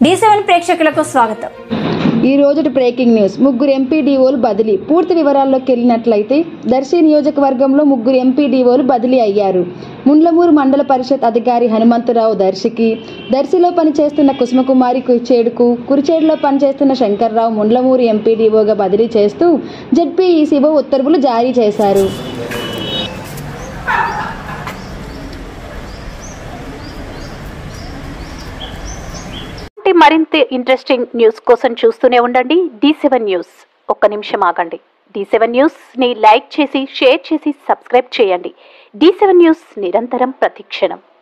D seven ప్రేక్షకులకు స్వాగతం ఈ రోజుటి బ్రేకింగ్ న్యూస్ ముగ్గురు ఎంపీడీఓలు బదిలీ పూర్తి వివరాల్లోకి వెళ్ళినట్లయితే దర్శి నియోజకవర్గంలో ముగ్గురు ఎంపీడీఓలు బదిలీ అయ్యారు ముండ్లమూరు మండల పరిషత్ అధికారి హనుమంతరావు దర్శికి దర్శిలో పనిచేస్తున్న కుసుమకుమారి కురిచేడుకు కురిచేడులో పనిచేస్తున్న శంకర్రావు ముండ్లమూరు ఎంపీడీఓగా బదిలీ చేస్తూ జడ్పీఈసీఓ ఉత్తర్వులు జారీ చేశారు ఇలాంటి మరింత ఇంట్రెస్టింగ్ న్యూస్ కోసం చూస్తూనే ఉండండి డి సెవెన్ న్యూస్ ఒక్క నిమిషం ఆగండి డి సెవెన్ న్యూస్ ని లైక్ చేసి షేర్ చేసి సబ్స్క్రైబ్ చేయండి డి సెవెన్ న్యూస్ నిరంతరం ప్రతిక్షణం